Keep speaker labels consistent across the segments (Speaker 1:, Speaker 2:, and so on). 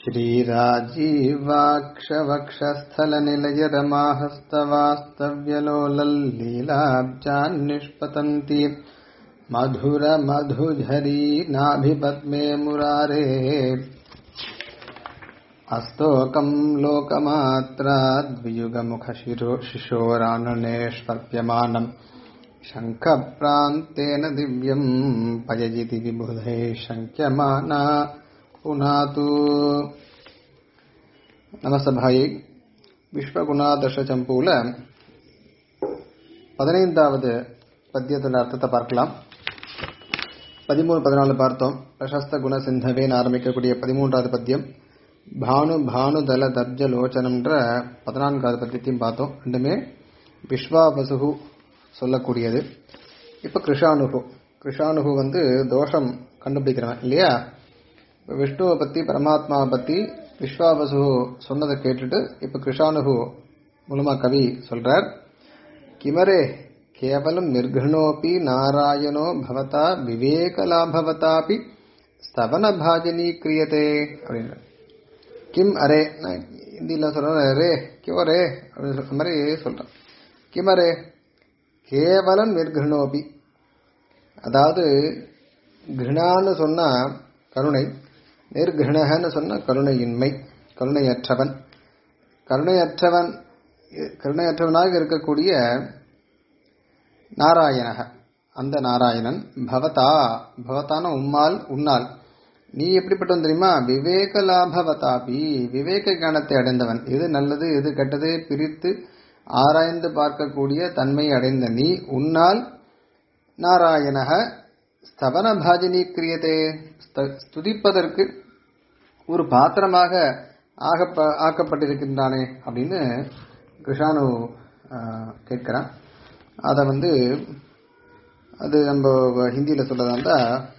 Speaker 1: श्रीराजीवाक्षवक्षस्थलनिलयरमाहस्तवास्तव्यलोलल्लीलाब्जान्निष्पतन्ति मधुरमधुझरी नाभिपद्मे मुरारे अस्तोकम् लोकमात्राद्वियुगमुखशिरो शिशोराननेष्वर्प्यमानम् शङ्खप्रान्तेन दिव्यम् पयजिति विबुधैः शङ्क्यमाना पुनातु நமசபாயை விஸ்வகுணாதர்ஷ சம்பூல பதினைந்தாவது பத்தியத்தோட அர்த்தத்தை பார்க்கலாம் பதிமூணு பதினாலு பார்த்தோம் பிரசஸ்த குண சிந்தவேன்னு ஆரம்பிக்கக்கூடிய பதிமூன்றாவது பத்தியம் பானு பானு தல தப்ஜ லோச்சனம்ன்ற பதினான்காவது பத்தியத்தையும் பார்த்தோம் ரெண்டுமே விஸ்வாவசுகு சொல்லக்கூடியது இப்போ கிருஷானுகு கிருஷானுகு வந்து தோஷம் கண்டுபிடிக்கிறவன் இல்லையா இப்போ விஷ்ணுவை பற்றி பரமாத்மாவை பற்றி விஸ்வாவசு சொன்னதை கேட்டுட்டு இப்போ கிருஷானுகு மூலமாக கவி சொல்றார் கிமரே கேவலம் நிர்கணோபி நாராயணோ பவதா விவேகலாபவதாபி ஸ்தவன பாஜனி கிரியதே அப்படின்னு கிம் அரே நான் ஹிந்தியில் சொல்கிறேன் ரே கியோ ரே அப்படின்னு சொல்ற மாதிரி சொல்கிறேன் கிம் அரே கேவலம் நிர்கணோபி அதாவது கிருணான்னு சொன்னால் கருணை நிர்கிருணகன்னு சொன்ன கருணையின்மை கருணையற்றவன் கருணையற்றவன் கருணையற்றவனாக இருக்கக்கூடிய நாராயணக அந்த நாராயணன் பவதா பவதான உம்மால் உன்னால் நீ எப்படிப்பட்டவன் தெரியுமா விவேக லாபவதாபி விவேக ஞானத்தை அடைந்தவன் எது நல்லது எது கெட்டது பிரித்து ஆராய்ந்து பார்க்கக்கூடிய தன்மை அடைந்த நீ உன்னால் நாராயணக ஸ்தவன பாஜினி கிரியதே ஸ்துதிப்பதற்கு ஒரு பாத்திரமாக ஆகப்ப ஆக்கப்பட்டிருக்கின்றானே அப்படின்னு கிருஷானு கேட்கிறான் அதை வந்து அது நம்ம ஹிந்தியில் சொல்லதா இருந்தா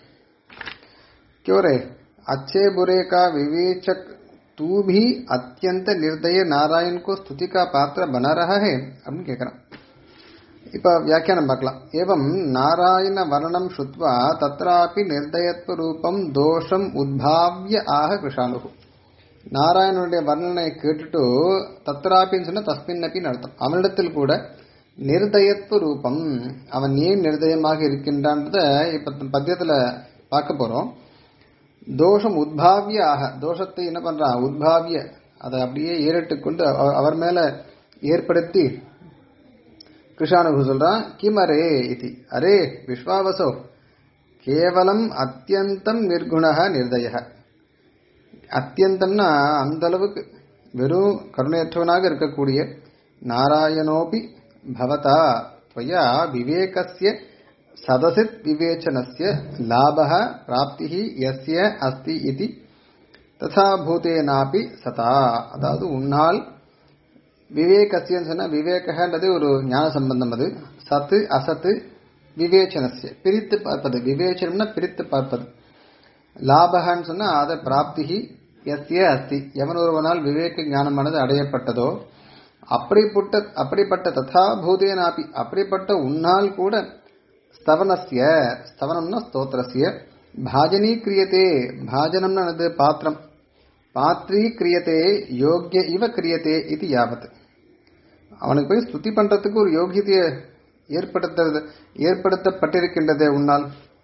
Speaker 1: क्यों रे अच्छे बुरे का विवेचक तू भी अत्यंत निर्दय नारायण को स्तुति का पात्र बना रहा है அப்படின்னு கேட்கிறான் இப்ப வியாக்கியானம் பார்க்கலாம் ஏவம் நாராயண வர்ணம் ஸ்ருத்வா தத்ராபி நிர்தயத்வ ரூபம் தோஷம் உத்பாவிய ஆக கிருஷானுகு நாராயணனுடைய வர்ணனை கேட்டுட்டு தத்ராப்பின்னு சொன்ன தஸ்மின்னப்பின்னு அர்த்தம் அவனிடத்தில் கூட நிர்தயத்வ ரூபம் அவன் ஏன் நிர்தயமாக இருக்கின்றான்றத இப்ப பத்தியத்துல பார்க்க போறோம் தோஷம் உத்பாவிய ஆக தோஷத்தை என்ன பண்றான் உத்பாவிய அதை அப்படியே ஏறிட்டு கொண்டு அவர் மேல ஏற்படுத்தி கிருஷானுகு சொல்றான் கிம் அரே இது அரே விஸ்வாவசோ கேவலம் அத்தியந்தம் நிர்குணக நிர்தய அத்தியந்தம்னா அந்த அளவுக்கு வெறும் கருணையற்றவனாக இருக்கக்கூடிய நாராயணோபி பவதா त्वया विवेकस्य சதசித் விவேச்சனஸ்ய லாபக பிராப்தி எஸ்ய அஸ்தி இது ததா பூதேனாபி சதா அதாவது உன்னால் விவேகசியன்னு சொன்னா விவேகன்றது ஒரு ஞான சம்பந்தம் அது சத்து அசத்து விவேச்சனசிய பிரித்து பார்ப்பது விவேச்சனம்னா பிரித்து பார்ப்பது லாபகன்னு சொன்னா அதை பிராப்தி எஸ்ய அஸ்தி எவன் ஒருவனால் விவேக ஞானமானது அடையப்பட்டதோ அப்படிப்பட்ட அப்படிப்பட்ட ததா பூதேனாபி அப்படிப்பட்ட உன்னால் கூட ஸ்தவனஸ்ய ஸ்தவனம்னா ஸ்தோத்திரஸ்ய பாஜனீ கிரியத்தே பாஜனம்னா என்னது பாத்திரம் பாத்ரீ கிரியத்தே யோக்கிய இவ கிரியத்தே இது யாவத் அவனுக்கு போய் ஸ்துதி பண்றதுக்கு ஒரு யோகியத்தைய ஏற்படுத்த ஏற்படுத்தப்பட்டிருக்கின்றதே உன்னால்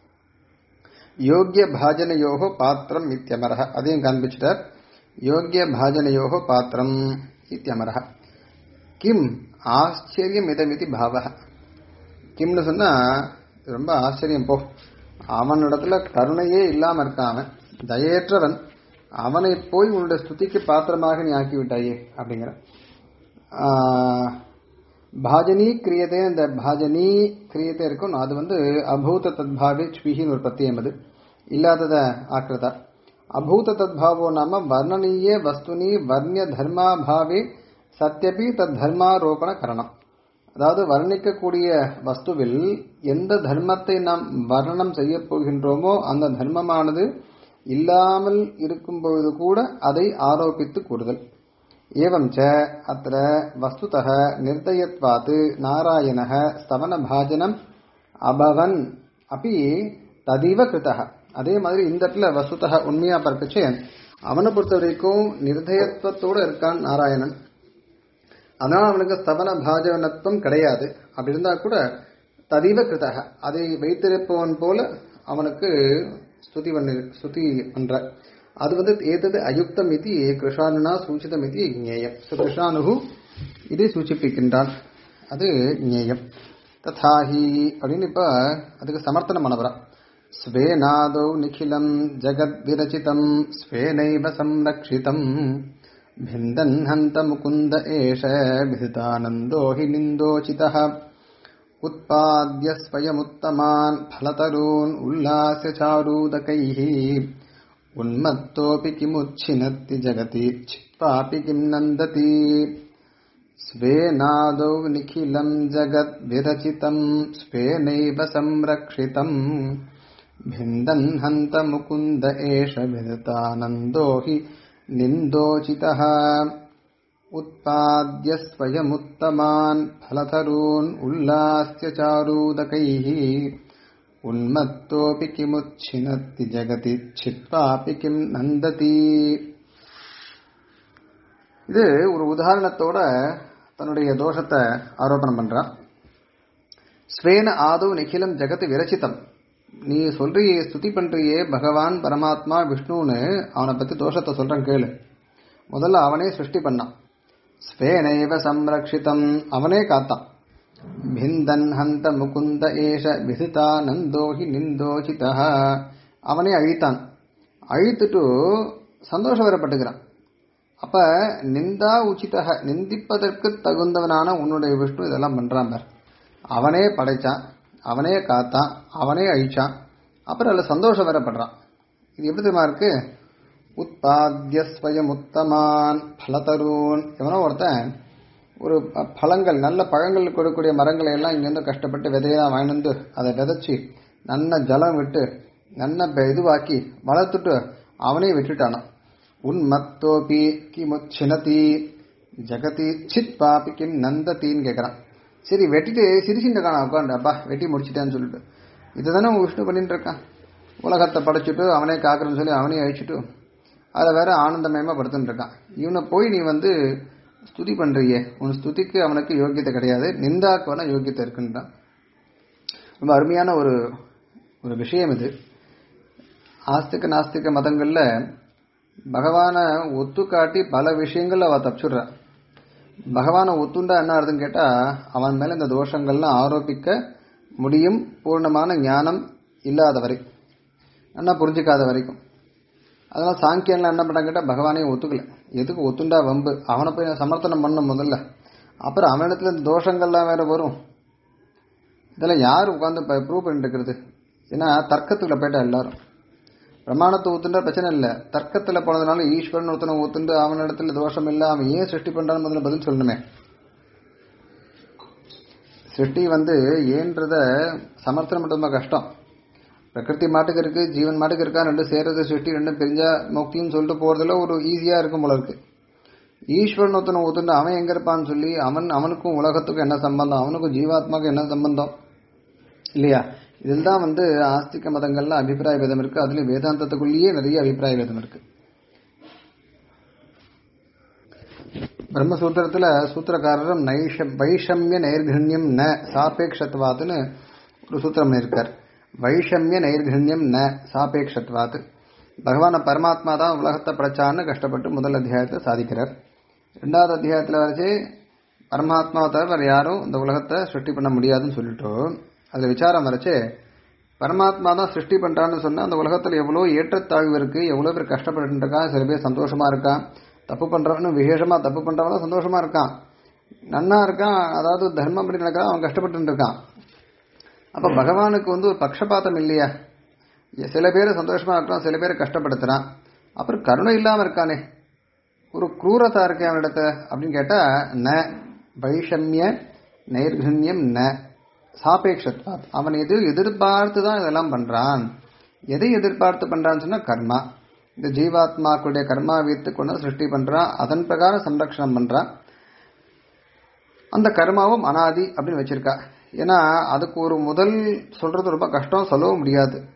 Speaker 1: யோக்கிய பாஜனயோகோ பாத்திரம் இத்தியமரக அதையும் காண்பிச்சிட்டார் யோக்கிய பாஜனயோகோ பாத்திரம் இத்தியமரக கிம் ஆச்சரியம் இதமிதி பாவக கிம்னு சொன்னா ரொம்ப ஆச்சரியம் போ அவனிடத்துல கருணையே இல்லாம இருக்கான் அவன் தயேற்றவன் அவனை போய் உன்னுடைய ஸ்துதிக்கு பாத்திரமாக நீ ஆக்கி விட்டாயே அப்படிங்கிற பாஜனி கிரியதே இந்த பாஜனி கிரியதே இருக்கும் அது வந்து அபூத தத்பாவே ஸ்விகின்னு ஒரு பிரத்தியம் அது இல்லாதத ஆக்கிரதா அபூத தத்பாவோ நாம வர்ணனீய வஸ்துனி வர்ணிய தர்மாபாவே சத்தியபி தத் தர்மாரோபண கரணம் அதாவது வர்ணிக்கக்கூடிய வஸ்துவில் எந்த தர்மத்தை நாம் வர்ணனம் செய்ய போகின்றோமோ அந்த தர்மமானது இல்லாமல் இருக்கும் பொழுது கூட அதை ஆரோபித்து கூறுதல் ஏவம் ச அத்த வஸ்துதः நிர்தயத்வாத் நாராயணः ஸ்தவன பாஜனம் அபவன் அப்படி ததிவ கிருத்தः அதே மாதிரி இந்த இடத்துல வஸ்துதः உண்மையா பார்க்கச்சு அவனை பொறுத்த வரைக்கும் நிர்தயத்துவத்தோட இருக்கான் நாராயணன் அதனால அவனுக்கு ஸ்தபன பாஜனத்துவம் கிடையாது அப்படி இருந்தா கூட ததீவ கிருதக அதை வைத்திருப்பவன் போல அவனுக்கு ஸ்துதி பண்ணி ஸ்துதி பண்ற அது வந்து ஏதது அயுக்தம் இது கிருஷானுனா சூச்சிதம் இது ஞேயம் ஸோ கிருஷானு இதை சூச்சிப்பிக்கின்றான் அது ஞேயம் ததாஹி அப்படின்னு இப்ப அதுக்கு சமர்த்தனம் பண்ணப்படுறான் ஸ்வேனாதௌ நிখিலம் ஜகத் விரச்சிதம் ஸ்வேனைவ சம்ரக்ஷிதம் भिन्दन् हन्त मुकुन्द एष विहितानन्दो हि निन्दोचितः उत्पाद्य स्वयमुत्तमान् फलतरून् उल्लास्य चारूदकैः उन्मत्तोऽपि किमुच्छिनत्ति जगति छित्त्वापि किम् नन्दति स्वेनादौ निखिलम् जगद्विरचितम् स्वेनैव संरक्षितम् भिन्दन् हन्त मुकुन्द एष विदतानन्दो हि निन्दोचितः उत्पाद्य स्वयमुत्तमान् फलतरून् उल्लास्य चारूदकैः उन्मत्तोऽपि किमुच्छिनत्ति जगति छित्त्वापि किम् नन्दति இது ஒரு உதாரணத்தோட தன்னுடைய தோஷத்தை ஆரோபணம் பண்றான் ஸ்வேன ஆதவ் நிகிலம் ஜெகத் விரச்சிதம் நீ சொல்றியே ஸ்துதி பண்றியே பகவான் பரமாத்மா விஷ்ணுன்னு அவனை பத்தி தோஷத்தை சொல்றேன் கேளு முதல்ல அவனே சிருஷ்டி பண்ணான் ஸ்வேனைவ சம்ரக்ஷிதம் அவனே காத்தான் பிந்தன் ஹந்த முகுந்த ஏஷ விசிதா நந்தோஹி நிந்தோசிதா அவனே அழித்தான் அழித்துட்டு சந்தோஷம் வரப்பட்டுக்கிறான் அப்ப நிந்தா உச்சிதக நிந்திப்பதற்கு தகுந்தவனான உன்னுடைய விஷ்ணு இதெல்லாம் பண்றான் பார் அவனே படைச்சான் அவனே காத்தான் அவனே அழிச்சான் அப்புறம் அதில் சந்தோஷம் வரப்படுறான் இது எப்படி தெரியுமா இருக்கு உத்பாத்திய ஸ்வயம் உத்தமான் பலதரூன் எவனோ ஒருத்தன் ஒரு ப- பழங்கள் நல்ல பழங்கள் கொடுக்கக்கூடிய மரங்களை எல்லாம் இங்கேருந்து கஷ்டப்பட்டு விதையெல்லாம் வாங்கிட்டு வந்து அதை விதைச்சி நல்ல ஜலம் விட்டு நல்ல பெ- இதுவாக்கி வளர்த்துட்டு அவனே விட்டுட்டானான் உன்மத்தோபி கிமுச்சினதி ஜெகதி சித் பாபி கிம் நந்தத்தின்னு கேட்குறான் சரி வெட்டிட்டு சிரிச்சுட்டு இருக்கான் உட்காந்து அப்பா வெட்டி முடிச்சிட்டேன்னு சொல்லிட்டு இதுதானே உன் விஷ்ணு பண்ணிட்டு இருக்கான் உலகத்தை படைச்சிட்டு அவனே காக்குறேன்னு சொல்லி அவனே அழிச்சிட்டு அதில் வேற ஆனந்தமயமா படுத்துட்டு இருக்கான் இவனை போய் நீ வந்து ஸ்துதி பண்றியே உன் ஸ்துதிக்கு அவனுக்கு யோக்கியத்தை கிடையாது நிந்தாக்கு வேணா யோக்கியத்தை இருக்குன்றான் ரொம்ப அருமையான ஒரு ஒரு விஷயம் இது ஆஸ்திக நாஸ்திக மதங்கள்ல பகவானை ஒத்து காட்டி பல விஷயங்கள்ல அவ தப்பிச்சுடுறா பகவானை ஒத்துண்டா என்ன அர்த்தம் கேட்டா அவன் மேல இந்த தோஷங்கள்லாம் ஆரோபிக்க முடியும் பூர்ணமான ஞானம் இல்லாத வரை என்ன புரிஞ்சுக்காத வரைக்கும் அதனால சாங்கியன்லாம் என்ன பண்ணாங்க கேட்டா பகவானையும் ஒத்துக்கல எதுக்கு ஒத்துண்டா வம்பு அவனை போய் சமர்த்தனம் பண்ண முதல்ல அப்புறம் அவனிடத்துல இந்த தோஷங்கள்லாம் வேற வரும் இதெல்லாம் யார் உட்காந்து ப்ரூவ் பண்ணிட்டு இருக்கிறது ஏன்னா தர்க்கத்துக்குள்ள போயிட்டா எல்லாரும் பிரமாணத்தை ஊத்துண்டா பிரச்சனை இல்லை தர்க்கத்துல போனதுனால ஈஸ்வரன் ஒருத்தனை ஊத்துண்டு அவனிடத்துல தோஷம் இல்லை அவன் ஏன் சிருஷ்டி பண்றான்னு முதல்ல பதில் சொல்லணுமே சிருஷ்டி வந்து ஏன்றத சமர்த்தனம் மட்டும் ரொம்ப கஷ்டம் பிரகிருதி மாட்டுக்கு இருக்கு ஜீவன் மாட்டுக்கு இருக்கா ரெண்டு சேர்றது சிருஷ்டி ரெண்டும் பிரிஞ்சா முக்தின்னு சொல்லிட்டு போறதுல ஒரு ஈஸியா இருக்கும் போல இருக்கு ஈஸ்வரன் ஒருத்தனை ஊத்துண்டு அவன் எங்க இருப்பான்னு சொல்லி அவன் அவனுக்கும் உலகத்துக்கும் என்ன சம்பந்தம் அவனுக்கும் ஜீவாத்மாவுக்கும் என்ன சம்பந்தம் இல்லையா இதில் தான் வந்து ஆஸ்திக மதங்கள்ல அபிப்பிராய வேதம் இருக்கு அதுல வேதாந்தத்துக்குள்ளேயே நிறைய அபிப்பிராய வேதம் இருக்கு பிரம்மசூத்திரத்துல சூத்திரக்காரரும் நைஷ வைஷமிய நைர்கண்யம் ந சாபேக்ஷத்வாத்துன்னு ஒரு சூத்திரம் இருக்கார் வைஷமிய நைர்கண்யம் ந சாபேக்ஷத்வாத் பகவான பரமாத்மா தான் உலகத்தை படைச்சான்னு கஷ்டப்பட்டு முதல் அத்தியாயத்தை சாதிக்கிறார் ரெண்டாவது அத்தியாயத்துல வரைச்சு பரமாத்மாவை தவிர வேற யாரும் இந்த உலகத்தை சிருஷ்டி பண்ண முடியாதுன்னு சொல்லிட்டு அதுல விசாரம் வரைச்சு பரமாத்மா தான் சிருஷ்டி பண்றான்னு சொன்னா அந்த உலகத்துல எவ்வளவு ஏற்றத்தாழ்வு இருக்கு எவ்வளவு பேர் கஷ்டப்பட்டு இருக்கா சில பேர் சந்தோஷமா இருக்கான் தப்பு பண்றவனும் விசேஷமா தப்பு பண்றவனும் சந்தோஷமா இருக்கான் நன்னா இருக்கான் அதாவது தர்மம் படி நடக்கிறான் அவன் கஷ்டப்பட்டு இருக்கான் அப்ப பகவானுக்கு வந்து ஒரு பக்ஷபாதம் இல்லையா சில பேர் சந்தோஷமா இருக்கான் சில பேர் கஷ்டப்படுத்துறான் அப்புறம் கருணை இல்லாம இருக்கானே ஒரு குரூரதா இருக்கே அவனிடத்த அப்படின்னு கேட்டா ந வைஷமிய நைர்கண்யம் ந சாபேக்ஷத்வாத் அவன் எது எதிர்பார்த்து தான் இதெல்லாம் பண்றான் எதை எதிர்பார்த்து பண்றான்னு சொன்னா கர்மா இந்த ஜீவாத்மாக்களுடைய கர்மா வைத்து கொண்டு சிருஷ்டி பண்றான் அதன் பிரகாரம் சம்ரக்ஷணம் பண்றான் அந்த கர்மாவும் அனாதி அப்படின்னு வச்சிருக்கா ஏன்னா அதுக்கு ஒரு முதல் சொல்றது ரொம்ப கஷ்டம் சொல்லவும் முடியாது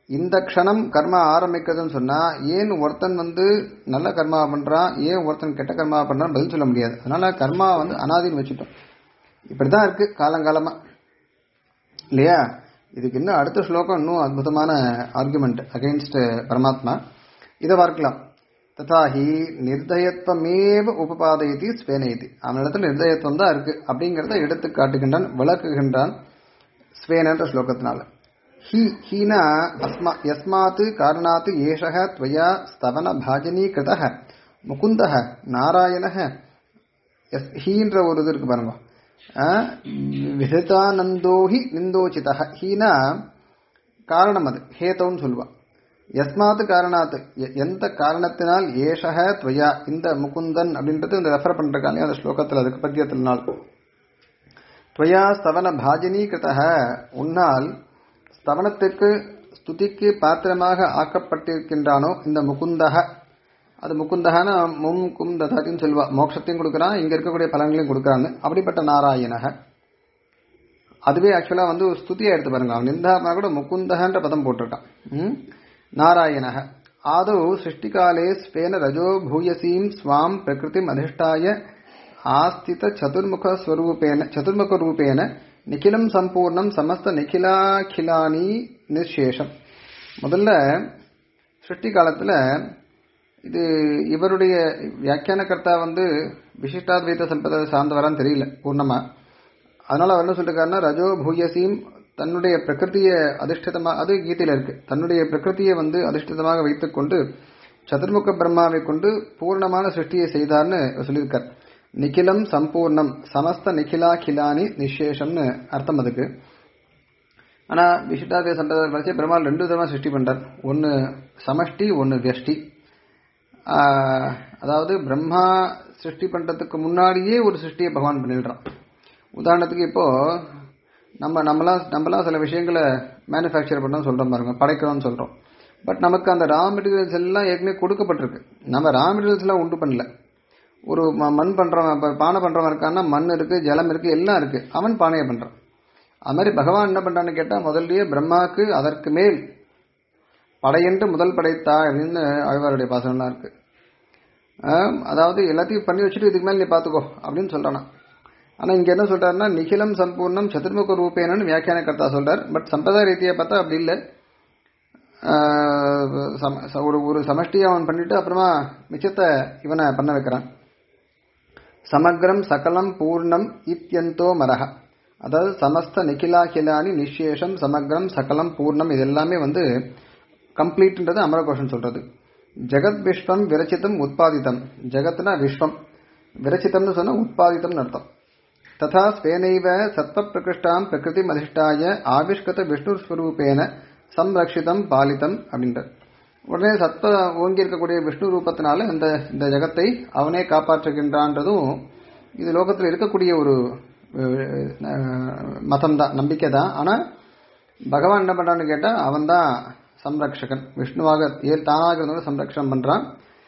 Speaker 1: இந்த க்ஷணம் கர்மா ஆரம்பிக்கிறதுன்னு சொன்னா ஏன் ஒருத்தன் வந்து நல்ல கர்மா பண்றான் ஏன் ஒருத்தன் கெட்ட கர்மா பண்றான் பதில் சொல்ல முடியாது அதனால கர்மா வந்து அனாதின்னு வச்சுட்டோம் இப்படிதான் இருக்கு காலங்காலமா இல்லையா இதுக்கு இன்னும் அடுத்த ஸ்லோகம் இன்னும் அற்புதமான ஆர்குமெண்ட் அகைன்ஸ்ட் பரமாத்மா இதை பார்க்கலாம் ததாஹி நிர்தயத்வமேவ உபபாதயதி ஸ்வேனயதி அவனிடத்துல நிர்தயத்துவம் தான் இருக்கு அப்படிங்கிறத எடுத்து காட்டுகின்றான் விளக்குகின்றான் ஸ்வேனன்ற ஸ்லோகத்தினால ஹி ஹீனா அஸ்மா யஸ்மாத் காரணாத் ஏஷக त्वया ஸ்தவன பாஜனீ கிருதः முகுந்தः நாராயணः எஸ் ஹீன்ற ஒரு இது இருக்கு பாருங்க அஹ், விஹிதானந்தோஹி நிந்தோச்சிதः ஹீனா காரணம் அது ஹேதவுன்னு சொல்லுவா யஸ்மாத் காரணாத் எ- எந்த காரணத்தினால் ஏஷக துவயா இந்த முகுந்தன் அப்படின்றது இந்த ரெஃபர் பண்றாங்க அந்த ஸ்லோகத்தில் அதுக்கு பத்தியத்தினால் துவயா ஸ்தவன பாஜினி கிருதக உன்னால் ஸ்தவனத்திற்கு ஸ்துதிக்கு பாத்திரமாக ஆக்கப்பட்டிருக்கின்றானோ இந்த முகுந்தக அது முகுந்தகன மும் கும் ததாத்தின்னு சொல்லுவா மோட்சத்தையும் கொடுக்குறான் இங்க இருக்கக்கூடிய பலன்களையும் கொடுக்குறான்னு அப்படிப்பட்ட நாராயணக அதுவே ஆக்சுவலா வந்து ஒரு ஸ்துதியா எடுத்து பாருங்க அவன் நிந்தாமனா கூட முகுந்தகன்ற பதம் போட்டிருக்கான் ம்? நாராயணக ஆதௌ சிருஷ்டிகாலே ஸ்வேன ரஜோ பூயசீம் ஸ்வாம் பிரகிருதிம் அதிஷ்டாய ஆஸ்தித சதுர்முக ஸ்வரூபேன சதுர்முக ரூபேன நிகிலம் சம்பூர்ணம் சமஸ்த நிகிலாகிலானி நிசேஷம் முதல்ல சிருஷ்டி காலத்துல இது இவருடைய வியாக்கியானகர்த்தா வந்து விசிஷ்டாத்வைத சம்பிரதாய சார்ந்தவரான்னு தெரியல பூர்ணமா அதனால அவர் என்ன சொல்லிருக்காருன்னா ரஜோ பூயசீம் தன்னுடைய பிரகிருதியை அதிஷ்டிதமா அது கீதையில இருக்கு தன்னுடைய பிரகிருதியை வந்து அதிஷ்டிதமாக வைத்துக்கொண்டு சதுர்முக பிரம்மாவை கொண்டு பூர்ணமான சிருஷ்டியை செய்தார்னு அவர் சொல்லியிருக்கார் நிகிலம் சம்பூர்ணம் சமஸ்த நிகிலாகிலானி நிசேஷம்னு அர்த்தம் அதுக்கு ஆனா விசிஷ்டாதே சம்பிரதாய படிச்சு பெருமாள் ரெண்டு விதமா சிருஷ்டி பண்றார் ஒன்னு சமஷ்டி ஒன்னு வியஷ்டி ஆஹ், அதாவது பிரம்மா சிருஷ்டி பண்றதுக்கு முன்னாடியே ஒரு சிருஷ்டியை பகவான் பண்ணிடுறான் உதாரணத்துக்கு இப்போ நம்ம நம்மளாம் நம்மளாம் சில விஷயங்களை மேனுஃபேக்சர் பண்ணோம் சொல்றோம் பாருங்க படைக்கிறோம்னு சொல்றோம் பட் நமக்கு அந்த ரா மெட்டீரியல்ஸ் எல்லாம் ஏற்கனவே கொடுக்கப்பட்டிருக்கு நம்ம ரா மெட்டீரியல்ஸ் எல்லாம் உண்டு பண்ணல ஒரு ம- மண் பண்றவன் இப்ப பானை பண்றவன் இருக்கான்னா மண் இருக்கு ஜலம் இருக்கு எல்லாம் இருக்கு அவன் பானையை பண்றான் அது மாதிரி பகவான் என்ன பண்றான்னு கேட்டா முதல்லயே பிரம்மாக்கு அதற்கு மேல் படையென்று முதல் படைத்தா அப்படின்னு ஆழ்வாருடைய பாசனம்லாம் இருக்கு ஆம், அதாவது எல்லாத்தையும் பண்ணி வச்சுட்டு இதுக்கு மேல நீ பாத்துக்கோ அப்படின்னு சொல்றானா ஆனா இங்க என்ன சொல்றாருன்னா நிகிலம் சம்பூர்ணம் சதுர்முக ரூபேனன்னு வியாக்கியான கர்த்தா சொல்றார் பட் சம்பிரதாய ரீதியை பார்த்தா அப்படி இல்லை ஆஹ் சம- ச- ஒரு ஒரு சமஷ்டியை அவன் பண்ணிட்டு அப்புறமா மிச்சத்தை இவனை பண்ண வைக்கிறான் சமக்ரம் சகலம் பூர்ணம் இத்யந்தோ மரஹ அதாவது சமஸ்த நிகிலாகிலானி நிசேஷம் சமக்ரம் சகலம் பூர்ணம் இது எல்லாமே வந்து கம்ப்ளீட்ன்றது அமரகோஷன் சொல்றது ஜெகத் விஸ்வம் விரச்சிதம் உத்பாதிதம் ஜெகத்னா விஸ்வம் விரச்சிதம்னு சொன்னா உத்பாதிதம்னு அர்த்தம் ததா ஸ்வேனைவ சத்வ பிரகிருஷ்டாம் பிரகிருதி அதிஷ்டாய ஆவிஷ்கத விஷ்ணு ஸ்வரூபேன சம்ரக்ஷிதம் பாலிதம் அப்படின்றார் உடனே சத்வ ஓங்கி இருக்கக்கூடிய விஷ்ணு ரூபத்தினால இந்த இந்த ஜெகத்தை அவனே காப்பாற்றுகின்றான்றதும் இது லோகத்தில் இருக்கக்கூடிய ஒரு மதம் தான் நம்பிக்கை தான் ஆனா பகவான் என்ன பண்றான்னு கேட்டா அவன் தான் சம்ரக்ஷகன் விஷ்ணுவாக ஏ- தானாக இருந்தவங்க சம்ரக்ஷணம் பண்றான்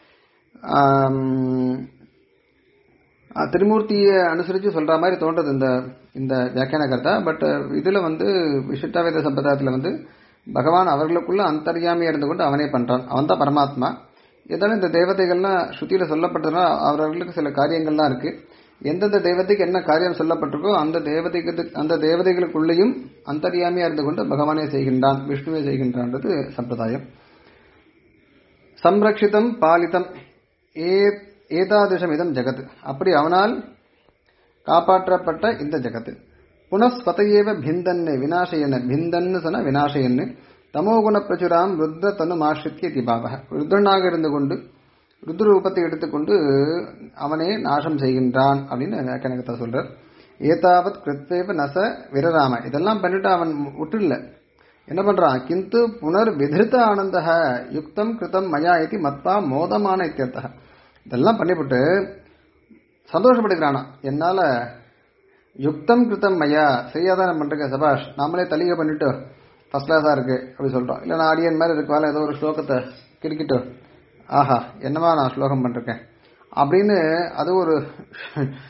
Speaker 1: ஆம், அஹ் திருமூர்த்தியை அனுசரித்து சொல்ற மாதிரி தோன்றது இந்த இந்த வியாக்கியான கர்த்தா பட் இதுல வந்து விசிஷ்டாவேத சம்பிரதாயத்துல வந்து பகவான் அவர்களுக்குள்ள அந்தர்யாமியா இருந்து கொண்டு அவனே பண்றான் அவன் தான் பரமாத்மா இருந்தாலும் இந்த தேவதைகள்லாம் ஸ்ருதியில சொல்லப்பட்டதுனா அவர்களுக்கு சில காரியங்கள்லாம் இருக்கு எந்தெந்த தெய்வத்துக்கு என்ன காரியம் சொல்லப்பட்டிருக்கோ அந்த தேவதைக்கு அந்த தேவதைகளுக்குள்ளேயும் அந்தர்யாமியா இருந்து கொண்டு பகவானே செய்கின்றான் விஷ்ணுவே செய்கின்றான்றது சம்பிரதாயம் சம்ரக்ஷிதம் பாலிதம் ஏ ஏதாதிருஷம் இதம் ஜெகத் அப்படி அவனால் காப்பாற்றப்பட்ட இந்த ஜெகத் புனஸ்வதையேவ பிந்தன்னு வினாசயன்னு பிந்தன்னு சொன்ன வினாசயன்னு தமோகுண பிரச்சுராம் ருத்ர தனு மாஷித்ய திபாவக ருத்ரனாக இருந்து கொண்டு ருத்ர ரூபத்தை எடுத்துக்கொண்டு அவனே நாசம் செய்கின்றான் அப்படின்னு வியாக்கியானகத்தா சொல்றார் ஏதாவத் கிருத்வேவ நச விரராம இதெல்லாம் பண்ணிட்டு அவன் விட்டுல என்ன பண்றான் கிந்து புனர் விதிருத்த ஆனந்த யுக்தம் கிருதம் மயா இது மத்தா மோதமான இத்தியர்த்தக இதெல்லாம் பண்ணிவிட்டு சந்தோஷப்படுகிறானா என்னால யுக்தம் கிருத்தம் மயா சரியாதான் நான் பண்றேன் சபாஷ் நாமளே தலிகை பண்ணிட்டு ஃபர்ஸ்ட் கிளாஸா இருக்கு அப்படி சொல்றோம் இல்ல நான் அடியன் மாதிரி இருக்கு வேலை ஏதோ ஒரு ஸ்லோகத்தை கிறுக்கிட்டு ஆஹா என்னமா நான் ஸ்லோகம் பண்ணிருக்கேன் அப்படின்னு அது ஒரு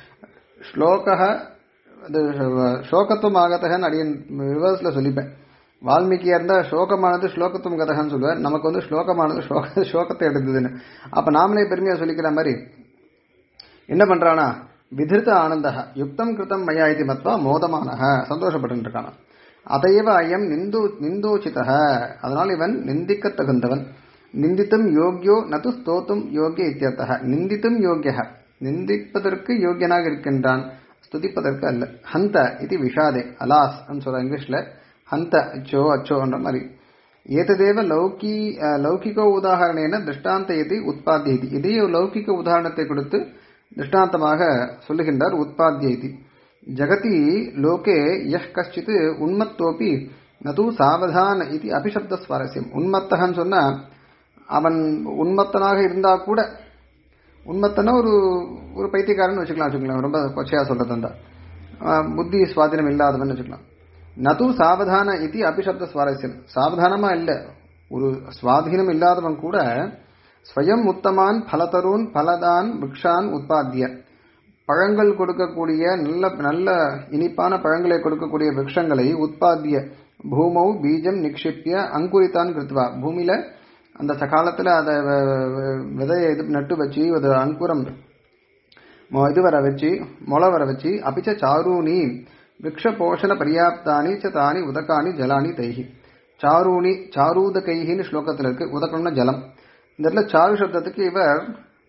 Speaker 1: ஸ்லோக அது சோகத்துவம் ஆகத்தகன்னு அடியன் ரிவர்ஸ்ல சொல்லிப்பேன் வால்மீகியா இருந்தா ஸ்லோகமானது ஸ்லோகத்துவம் கதகன்னு சொல்லுவார் நமக்கு வந்து ஸ்லோகமானது ஸ்லோக ஸ்லோகத்தை எடுத்ததுன்னு அப்ப நாமளே பெருமையா சொல்லிக்கிற மாதிரி என்ன பண்றானா விதிருத்த ஆனந்த யுக்தம் கிருத்தம் மயா இது மத்வா மோதமானக சந்தோஷப்பட்டு இருக்கானா அதையவ அயம் நிந்து நிந்தோச்சித அதனால் இவன் நிந்திக்க தகுந்தவன் நிந்தித்தும் யோக்யோ நது ஸ்தோத்தும் யோகிய இத்தியர்த்தக நிந்தித்தும் யோகிய நிந்திப்பதற்கு யோகியனாக இருக்கின்றான் ஸ்துதிப்பதற்கு அல்ல ஹந்த இது விஷாதே அலாஸ் சொல்ற இங்கிலீஷ்ல ஹந்த அச்சோ அச்சோன்ற மாதிரி ஏததேவ லௌகி லௌகிக உதாகரணேன திருஷ்டாந்த இது உற்பத்திய இது இதே லௌகிக உதாரணத்தை கொடுத்து திருஷ்டாந்தமாக சொல்லுகின்றார் உற்பத்திய இது ஜகதி லோகே யஹ் கஷ்டித் உன்மத்தோப்பி நது சாவதான இது அபிசப்த சுவாரஸ்யம் உன்மத்தகன்னு சொன்னா அவன் உன்மத்தனாக இருந்தா கூட உன்மத்தனா ஒரு ஒரு பைத்தியக்காரன் வச்சுக்கலாம் வச்சுக்கலாம் ரொம்ப கொச்சையா சொல்றது அந்த புத்தி சுவாதீனம் இல்லாதவன் வச்சுக்கலாம் நது சாவதான இது அபிசப்த சுவாரஸ்யம் சாவதானமா இல்ல ஒரு சுவாதீனம் இல்லாதவன் கூட ஸ்வயம் உத்தமான் பலதருன் பலதான் விக்ஷான் உற்பத்திய பழங்கள் கொடுக்கக்கூடிய நல்ல நல்ல இனிப்பான பழங்களை கொடுக்கக்கூடிய விரக்ஷங்களை உற்பத்திய பூமௌ பீஜம் நிக்ஷிப்பிய அங்குரித்தான் கிருத்வா பூமியில அந்த சகாலத்துல அதை விதையை இது நட்டு வச்சு ஒரு அங்குரம் இது வர வச்சு முளை வர வச்சு அபிச்ச சாரூனி விரக்ஷ போஷண பரியாப்தானி ச தானி உதகானி ஜலானி தைஹி சாரூனி சாரூத கைஹின்னு ஸ்லோகத்தில் இருக்கு உதகம்னா ஜலம் இந்த இடத்துல சாரு சப்தத்துக்கு இவர்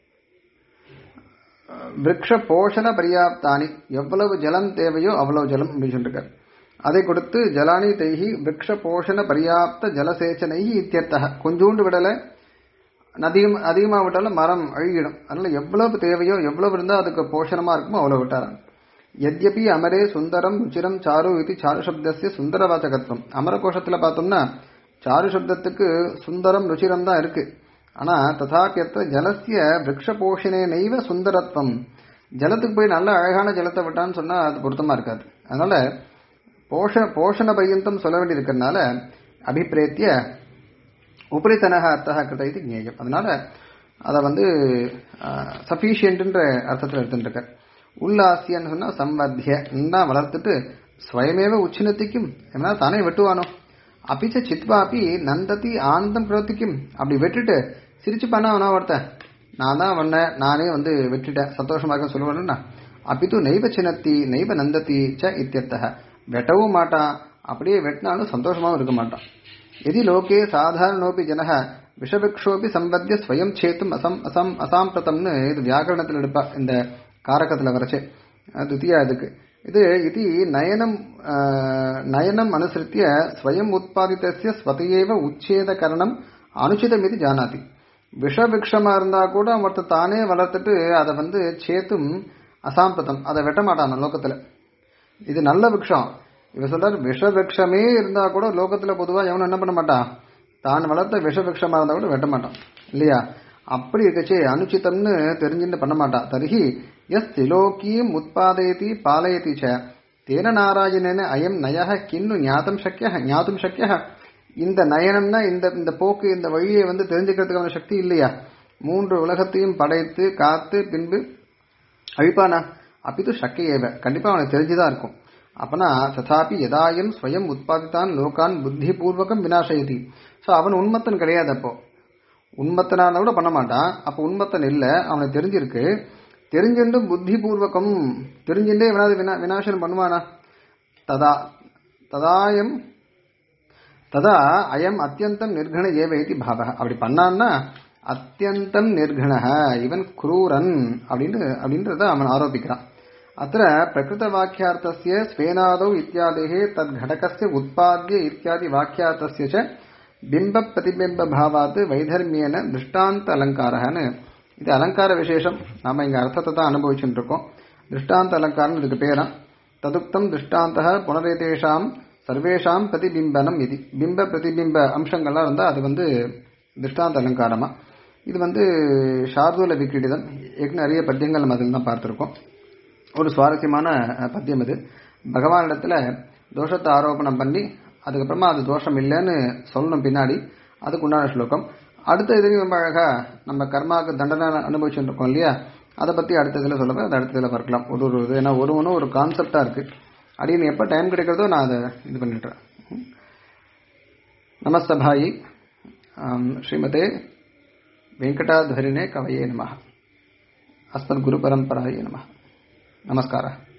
Speaker 1: விரக்ஷ போஷண பரியாப்தானி எவ்வளவு ஜலம் தேவையோ அவ்வளவு ஜலம் அப்படின்னு சொல்லிருக்கார் அதை கொடுத்து ஜலானி தைஹி விரக்ஷ போஷண பரியாப்த ஜலசேச்சனை இத்தியர்த்தக கொஞ்சோண்டு விடல அதிகம் அதிகமாக விட்டாலும் மரம் அழுகிடும் அதனால எவ்வளவு தேவையோ எவ்வளவு இருந்தால் அதுக்கு போஷணமா இருக்குமோ அவ்வளவு விட்டாராம் எத்யபி அமரே சுந்தரம் ருச்சிரம் சாரு இது சாரு சப்தசிய சுந்தர வாச்சகத்துவம் அமர கோஷத்துல பார்த்தோம்னா சாரு சப்தத்துக்கு சுந்தரம் ருச்சிரம் தான் இருக்கு ஆனா ததாபியத்த ஜலசிய விரக்ஷ போஷணே நெய்வ சுந்தரத்துவம் ஜலத்துக்கு போய் நல்ல அழகான ஜலத்தை விட்டான்னு சொன்னா அது பொருத்தமா இருக்காது அதனால போஷ போஷண பரியந்தம் சொல்ல வேண்டி இருக்கிறதுனால அபிப்பிரேத்திய உபரித்தனக அர்த்தக கிருத இது ஞேயம் அதனால அதை வந்து சஃபிஷியன்ட்ன்ற அர்த்தத்தில் எடுத்துட்டு உல்லாசியன்னு சொன்னா சம்பத்திய நல்லா வளர்த்துட்டு ஸ்வயமேவ உச்சினத்திக்கும் என்ன தானே வெட்டுவானோ அப்பிச்ச சித்வாப்பி நந்ததி ஆனந்தம் பிரவர்த்திக்கும் அப்படி வெட்டுட்டு சிரிச்சு பண்ண அவனா ஒருத்தன் நான் தான் வண்ண நானே வந்து வெட்டிட்டேன் சந்தோஷமாக சொல்லுவேன்னா அப்பித்து நெய்வ சின்னத்தி நெய்வ நந்ததி ச இத்தியர்த்தக வெட்டவும் மாட்டான் அப்படியே வெட்டினாலும் சந்தோஷமாவும் இருக்க மாட்டான் எதி லோகே சாதாரணோபி ஜனக விஷபிக்ஷோபி சம்பத்திய ஸ்வயம் சேத்தும் அசம் அசம் அசாம்பிரதம்னு இது வியாக்கரணத்தில் எடுப்பா இந்த காரகத்தில் வரைச்சு துத்தியா இதுக்கு இது இது நயனம் நயனம் அனுசரித்திய ஸ்வயம் உற்பத்திய ஸ்வதையேவ உச்சேத கரணம் அனுச்சிதம் இது ஜானாதி விஷபிக்ஷமா இருந்தா கூட ஒருத்தர் தானே வளர்த்துட்டு அதை வந்து சேத்தும் அசாம்பிரதம் அதை வெட்ட மாட்டான் லோகத்துல இது நல்ல விக்ஷம் இவ சொல்றாரு விஷ விரக்ஷமே இருந்தா கூட லோகத்துல பொதுவா எவனும் என்ன பண்ண மாட்டான் தான் வளர்த்த விஷ விரக்ஷமா இருந்தா கூட வெட்ட மாட்டான் இல்லையா அப்படி இருக்கச்சே அனுச்சிதம்னு தெரிஞ்சுட்டு பண்ண மாட்டான் தர்ஹி எஸ் திலோக்கியும் உத்பாதயதி பாலயதி ச தேன நாராயணன அயம் நய கிண்ணு ஞாத்தம் சக்கிய ஞாத்தும் சக்கிய இந்த நயனம்னா இந்த இந்த போக்கு இந்த வழியை வந்து தெரிஞ்சுக்கிறதுக்கான சக்தி இல்லையா மூன்று உலகத்தையும் படைத்து காத்து பின்பு அழிப்பானா அப்பிது சக்கியேவ கண்டிப்பா அவனுக்கு தெரிஞ்சுதான் இருக்கும் அப்பனா ததாபி எதாயம் ஸ்வயம் உற்பத்தித்தான் லோகான் புத்தி பூர்வகம் வினாசயதி ஸோ அவன் உண்மத்தன் கிடையாது அப்போ உண்மத்தனான கூட பண்ண மாட்டான் அப்போ உண்மத்தன் இல்லை அவனுக்கு தெரிஞ்சிருக்கு தெரிஞ்சுட்டும் புத்தி பூர்வகம் தெரிஞ்சுட்டே எவனாவது வினா வினாசனம் பண்ணுவானா ததா ததாயம் ததா அயம் அத்தியந்தம் நிர்கண ஏவ இது பாவக அப்படி பண்ணான்னா அத்தியந்தம் நிர்கண இவன் குரூரன் அப்படின்னு அப்படின்றத அவன் ஆரோபிக்கிறான் अत्र प्रकृतवाक्यार्थस्य स्वेनादौ इत्यादेः तद्घटकस्य उत्पाद्य इत्यादि वाक्यार्थस्य च பிம்பப்பிரதிபிம்பபாவாத் வைதர்மியன திருஷ்டாந்த அலங்காரன்னு இது அலங்கார விசேஷம் நாம இங்க அர்த்தத்தை தான் அனுபவிச்சுட்டு இருக்கோம் திருஷ்டாந்த அலங்காரம் இதுக்கு பேரா ததுக்தம் திருஷ்டாந்த புனரேதேஷாம் சர்வேஷாம் பிரதிபிம்பனம் இது பிம்ப பிரதிபிம்ப அம்சங்கள்லாம் இருந்தால் அது வந்து திருஷ்டாந்த அலங்காரமா இது வந்து சார்தூல விக்கிடிதம் ஏற்கனவே நிறைய பத்தியங்கள் நம்ம அதில் தான் பார்த்துருக்கோம் ஒரு சுவாரஸ்யமான பத்தியம் இது பகவானிடத்துல தோஷத்தை ஆரோபணம் பண்ணி அதுக்கப்புறமா அது தோஷம் இல்லைன்னு சொல்லணும் பின்னாடி அதுக்கு உண்டான ஸ்லோகம் அடுத்த இதுலையும் ரொம்ப அழகா நம்ம கர்மாவுக்கு தண்டனை அனுபவிச்சுட்டு இருக்கோம் இல்லையா அதை பத்தி அடுத்த இதில் சொல்லப்போ அது அடுத்த இதில் பார்க்கலாம் ஒரு ஒரு இது ஏன்னா ஒரு ஒன்றும் ஒரு கான்செப்டா இருக்கு அப்படின்னு எப்போ டைம் கிடைக்கிறதோ நான் அதை இது பண்ணிட்டுறேன் நமஸ்தபாயி ஸ்ரீமதே வெங்கடாத்வரிணே கவயே நம அஸ்மத் குரு பரம்பராயே நம நமஸ்காரः